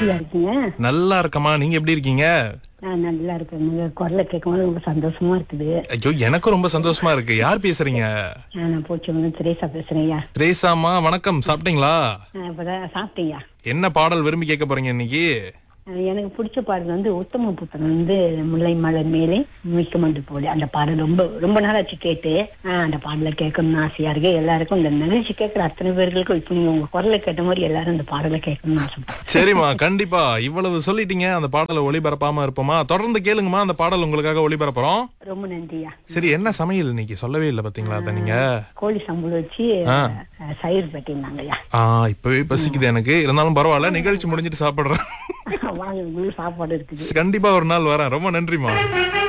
எப்படியா இருக்கீங்க நல்லா இருக்கமா நீங்க எப்படி இருக்கீங்க நான் நல்லா இருக்கேன் உங்க குரலை கேட்கும்போது ரொம்ப சந்தோஷமா இருக்குது ஐயோ எனக்கும் ரொம்ப சந்தோஷமா இருக்கு யார் பேசுறீங்க ஆ, நான் போச்சு வந்து திரேசா பேசுறேன் ஐயா திரேசாமா வணக்கம் சாப்பிட்டீங்களா ஆ, இப்பதான் சாப்பிட்டேயா என்ன பாடல் விரும்பி கேட்க போறீங்க இன்னைக்கு எனக்கு பிடிச்ச பாடல் வந்து உத்தம புத்தன் வந்து முல்லை மலர் மேலே மிக்கமண்டு போல அந்த பாடல் ரொம்ப ரொம்ப நாளாச்சு கேட்டு ஆ, அந்த பாடலை கேட்கணும்னு ஆசையா இருக்கு எல்லாருக்கும் இந்த நிகழ்ச்சி கேட்கிற அத்தனை பேர்களுக்கும் இப்ப நீங்க உங்க குரலை கேட்ட மாதிரி எல்லாரும் இந்த பாடலை கேட்கணும்னு ஆசைப்படுறேன் சரிம்மா கண்டிப்பா இவ்வளவு சொல்லிட்டீங்க அந்த பாடலை ஒளிபரப்பாம இருப்போமா தொடர்ந்து கேளுங்கம்மா அந்த பாடல் உங்களுக்காக ஒளிபரப்புறோம் ரொம்ப நன்றியா சரி என்ன சமையல் இன்னைக்கு சொல்லவே இல்லை பாத்தீங்களா அத நீங்க கோழி சம்பளம் வச்சு ஆ. ஆ, சயிர் பட்டிருந்தாங்கய்யா ஆ இப்பவே பசிக்குது எனக்கு இருந்தாலும் பரவாயில்ல நிகழ்ச்சி முடிஞ்சிட்டு சாப்பிடுறேன் வாங்க உங்களுக்கு சாப்பாடு இருக்குது கண்டிப்பா ஒரு நாள் வரேன் ரொம்ப நன்றிமா